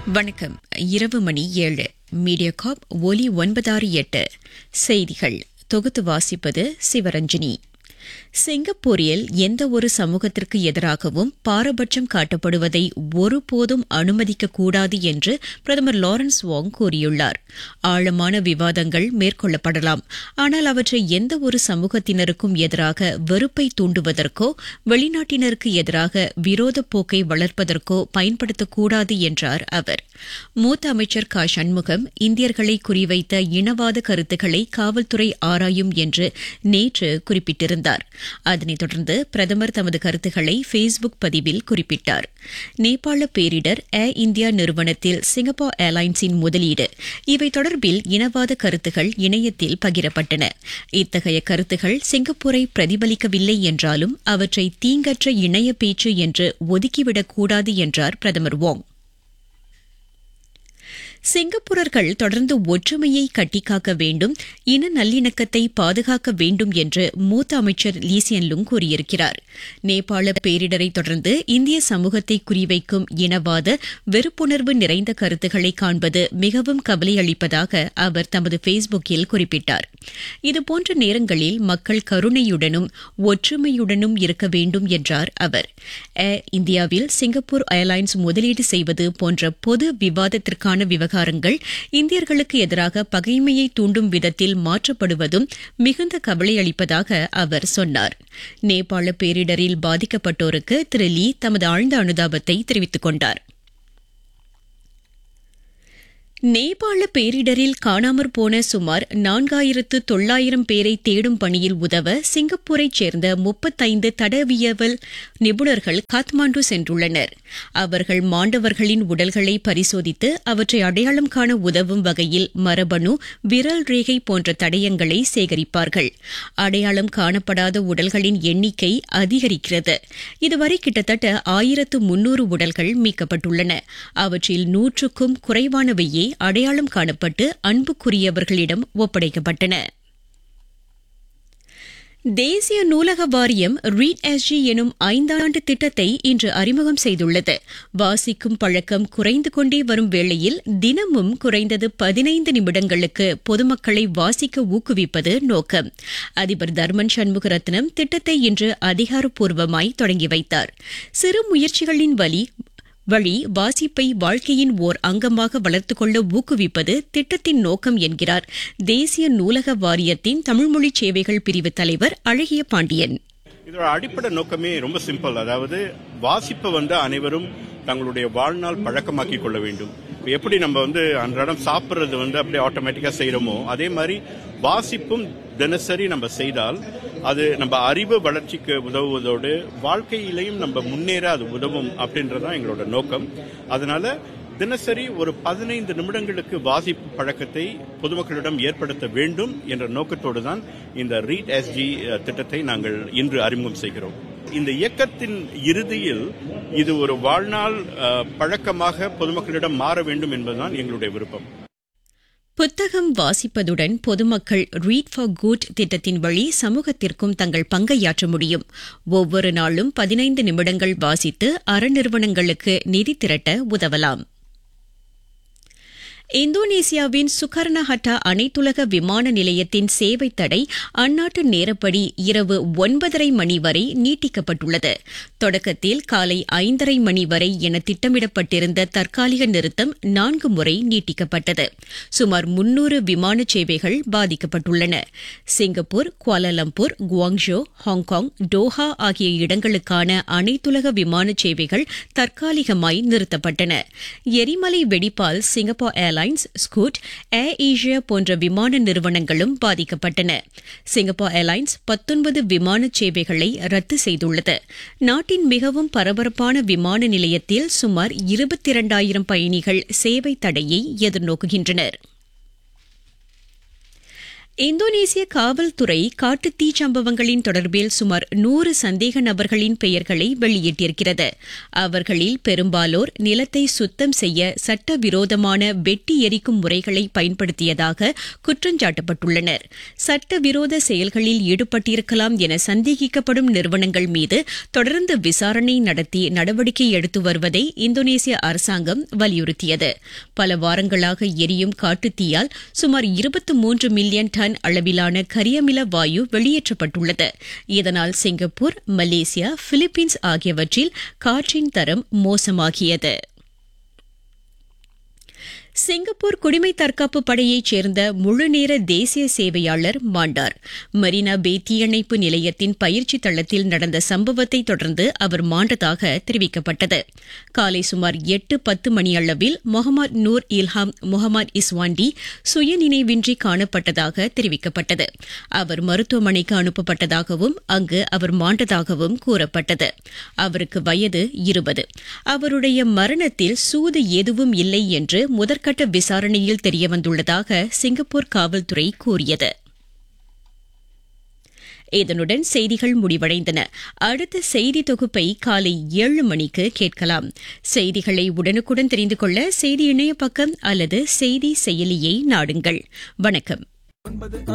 வணக்கம் இரவு மணி ஏழு மீடியாகாப் ஒலி ஒன்பதாறு எட்டு செய்திகள் தொகுத்து வாசிப்பது சிவரஞ்சனி சிங்கப்பூரில் எந்த ஒரு சமூகத்திற்கு எதிராகவும் பாரபட்சம் காட்டப்படுவதை ஒருபோதும் அனுமதிக்கக்கூடாது என்று பிரதமர் லாரன்ஸ் வாங் கூறியுள்ளார் ஆழமான விவாதங்கள் மேற்கொள்ளப்படலாம் ஆனால் அவற்றை எந்த ஒரு சமூகத்தினருக்கும் எதிராக வெறுப்பை தூண்டுவதற்கோ வெளிநாட்டினருக்கு எதிராக விரோத போக்கை வளர்ப்பதற்கோ பயன்படுத்தக்கூடாது என்றார் அவர் மூத்த அமைச்சர் க சண்முகம் இந்தியர்களை குறிவைத்த இனவாத கருத்துக்களை காவல்துறை ஆராயும் என்று நேற்று குறிப்பிட்டிருந்தார் அதனைத் தொடர்ந்து பிரதமர் தமது கருத்துக்களை ஃபேஸ்புக் பதிவில் குறிப்பிட்டார் நேபாள பேரிடர் ஏர் இந்தியா நிறுவனத்தில் சிங்கப்பூர் ஏர்லைன்ஸின் முதலீடு இவை தொடர்பில் இனவாத கருத்துகள் இணையத்தில் பகிரப்பட்டன இத்தகைய கருத்துகள் சிங்கப்பூரை பிரதிபலிக்கவில்லை என்றாலும் அவற்றை தீங்கற்ற இணைய பேச்சு என்று ஒதுக்கிவிடக்கூடாது என்றார் பிரதமர் வோங் சிங்கப்பூரர்கள் தொடர்ந்து ஒற்றுமையை கட்டிக்காக்க வேண்டும் இன நல்லிணக்கத்தை பாதுகாக்க வேண்டும் என்று மூத்த அமைச்சர் லீசியன் லுங் கூறியிருக்கிறார் நேபாள பேரிடரை தொடர்ந்து இந்திய சமூகத்தை குறிவைக்கும் இனவாத வெறுப்புணர்வு நிறைந்த கருத்துக்களை காண்பது மிகவும் கவலையளிப்பதாக அவர் தமது ஃபேஸ்புக்கில் குறிப்பிட்டார் இதுபோன்ற நேரங்களில் மக்கள் கருணையுடனும் ஒற்றுமையுடனும் இருக்க வேண்டும் என்றார் அவர் ஏர் இந்தியாவில் சிங்கப்பூர் ஏர்லைன்ஸ் முதலீடு செய்வது போன்ற பொது விவாதத்திற்கான விவகாரங்கள் இந்தியர்களுக்கு எதிராக பகைமையை தூண்டும் விதத்தில் மாற்றப்படுவதும் மிகுந்த கவலையளிப்பதாக அவர் சொன்னார் நேபாள பேரிடரில் பாதிக்கப்பட்டோருக்கு திரு லீ தமது ஆழ்ந்த அனுதாபத்தை தெரிவித்துக் கொண்டார் நேபாள பேரிடரில் காணாமற் போன சுமார் நான்காயிரத்து தொள்ளாயிரம் பேரை தேடும் பணியில் உதவ சிங்கப்பூரைச் சேர்ந்த முப்பத்தைந்து தடவியவல் நிபுணர்கள் காத்மாண்டு சென்றுள்ளனர் அவர்கள் மாண்டவர்களின் உடல்களை பரிசோதித்து அவற்றை அடையாளம் காண உதவும் வகையில் மரபணு விரல் ரேகை போன்ற தடயங்களை சேகரிப்பார்கள் அடையாளம் காணப்படாத உடல்களின் எண்ணிக்கை அதிகரிக்கிறது இதுவரை கிட்டத்தட்ட ஆயிரத்து முன்னூறு உடல்கள் மீட்கப்பட்டுள்ளன அவற்றில் நூற்றுக்கும் குறைவானவையே அடையாளம் காணப்பட்டு அன்புக்குரியவர்களிடம் ஒப்படைக்கப்பட்டன தேசிய நூலக வாரியம் ரீட் எஸ்ஜி எனும் ஐந்தாண்டு திட்டத்தை இன்று அறிமுகம் செய்துள்ளது வாசிக்கும் பழக்கம் குறைந்து கொண்டே வரும் வேளையில் தினமும் குறைந்தது பதினைந்து நிமிடங்களுக்கு பொதுமக்களை வாசிக்க ஊக்குவிப்பது நோக்கம் அதிபர் தர்மன் சண்முகரத்னம் திட்டத்தை இன்று அதிகாரப்பூர்வமாய் தொடங்கி வைத்தார் சிறு முயற்சிகளின் வழி வழி வாசிப்பை வாழ்க்கையின் ஓர் அங்கமாக வளர்த்துக் கொள்ள ஊக்குவிப்பது திட்டத்தின் நோக்கம் என்கிறார் தேசிய நூலக வாரியத்தின் தமிழ்மொழி சேவைகள் பிரிவு தலைவர் அழகிய பாண்டியன் இதோட அடிப்படை நோக்கமே ரொம்ப சிம்பிள் அதாவது வாசிப்பை வந்து அனைவரும் தங்களுடைய வாழ்நாள் பழக்கமாக்கி கொள்ள வேண்டும் எப்படி நம்ம வந்து அன்றாடம் சாப்பிட்றது வந்து அப்படியே ஆட்டோமேட்டிக்கா செய்யறோமோ அதே மாதிரி வாசிப்பும் தினசரி நம்ம செய்தால் அது நம்ம அறிவு வளர்ச்சிக்கு உதவுவதோடு வாழ்க்கையிலையும் நம்ம முன்னேற அது உதவும் அப்படின்றதான் எங்களோட நோக்கம் அதனால தினசரி ஒரு பதினைந்து நிமிடங்களுக்கு வாசிப்பு பழக்கத்தை பொதுமக்களிடம் ஏற்படுத்த வேண்டும் என்ற நோக்கத்தோடு தான் இந்த ரீட் எஸ்ஜி திட்டத்தை நாங்கள் இன்று அறிமுகம் செய்கிறோம் இந்த இயக்கத்தின் இறுதியில் இது ஒரு வாழ்நாள் பழக்கமாக பொதுமக்களிடம் மாற வேண்டும் என்பதுதான் எங்களுடைய விருப்பம் புத்தகம் வாசிப்பதுடன் பொதுமக்கள் ரீட் ஃபார் குட் திட்டத்தின் வழி சமூகத்திற்கும் தங்கள் பங்கையாற்ற முடியும் ஒவ்வொரு நாளும் பதினைந்து நிமிடங்கள் வாசித்து அறநிறுவனங்களுக்கு நிதி திரட்ட உதவலாம் இந்தோனேசியாவின் சுகர்ணஹட்டா அனைத்துலக விமான நிலையத்தின் சேவை தடை அந்நாட்டு நேரப்படி இரவு ஒன்பதரை மணி வரை நீட்டிக்கப்பட்டுள்ளது தொடக்கத்தில் காலை ஐந்தரை மணி வரை என திட்டமிடப்பட்டிருந்த தற்காலிக நிறுத்தம் நான்கு முறை நீட்டிக்கப்பட்டது சுமார் முன்னூறு விமான சேவைகள் பாதிக்கப்பட்டுள்ளன Singapore Kuala Lumpur Guangzhou Hong Kong Doha ஆகிய இடங்களுக்கான அனைத்துலக விமான சேவைகள் தற்காலிகமாய் நிறுத்தப்பட்டன எரிமலை வெடிப்பால் Singapore Airlines Scoot AirAsia போன்ற விமான நிறுவனங்களும் பாதிக்கப்பட்டன சிங்கப்பூர் ஏர்லைன்ஸ் பத்தொன்பது விமான சேவைகளை ரத்து செய்துள்ளது நாட்டின் மிகவும் பரபரப்பான விமான நிலையத்தில் சுமார் இருபத்தி இரண்டாயிரம் பயணிகள் சேவை தடையை எதிர்நோக்குகின்றனர் இந்தோனேசிய காவல்துறை காட்டுத்தீ சம்பவங்களின் தொடர்பில் சுமார் நூறு சந்தேக நபர்களின் பெயர்களை வெளியிட்டிருக்கிறது அவர்களில் பெரும்பாலோர் நிலத்தை சுத்தம் செய்ய சட்டவிரோதமான வெட்டி எரிக்கும் முறைகளை பயன்படுத்தியதாக குற்றஞ்சாட்டப்பட்டுள்ளனர் சட்டவிரோத செயல்களில் ஈடுபட்டிருக்கலாம் என சந்தேகிக்கப்படும் நிறுவனங்கள் மீது தொடர்ந்து விசாரணை நடத்தி நடவடிக்கை எடுத்து வருவதை இந்தோனேசிய அரசாங்கம் வலியுறுத்தியது பல வாரங்களாக எரியும் காட்டுத்தீயால் சுமார் இருபத்தி மூன்று மில்லியன் டன் அளவிலான கரியமில வாயு வெளியேற்றப்பட்டுள்ளது இதனால் சிங்கப்பூர் மலேசியா பிலிப்பீன்ஸ் ஆகியவற்றில் காற்றின் தரம் மோசமாகியது சிங்கப்பூர் குடிமை தற்காப்பு படையைச் சேர்ந்த முழுநேர தேசிய சேவையாளர் மாண்டார் மரீனா பே தீயணைப்பு நிலையத்தின் பயிற்சி தளத்தில் நடந்த சம்பவத்தை தொடர்ந்து அவர் மாண்டதாக தெரிவிக்கப்பட்டது காலை சுமார் எட்டு பத்து மணியளவில் முகமது நூர் இல்ஹாம் முகமது இஸ்வாண்டி சுயநினைவின்றி காணப்பட்டதாக தெரிவிக்கப்பட்டது அவர் மருத்துவமனைக்கு அனுப்பப்பட்டதாகவும் அங்கு அவர் மாண்டதாகவும் கூறப்பட்டது அவருக்கு வயது இருபது அவருடைய மரணத்தில் சூது எதுவும் இல்லை என்று முதற்கட்ட விசாரணையில் தெரியவந்துள்ளதாக சிங்கப்பூர் காவல்துறை கூறியது இதனுடன் செய்திகள் முடிவடைந்தன அடுத்த செய்தி தொகுப்பை காலை ஏழு மணிக்கு கேட்கலாம் செய்திகளை உடனுக்குடன் தெரிந்து கொள்ள செய்தி இணைய பக்கம் அல்லது செய்தி செயலியை நாடுங்கள் வணக்கம்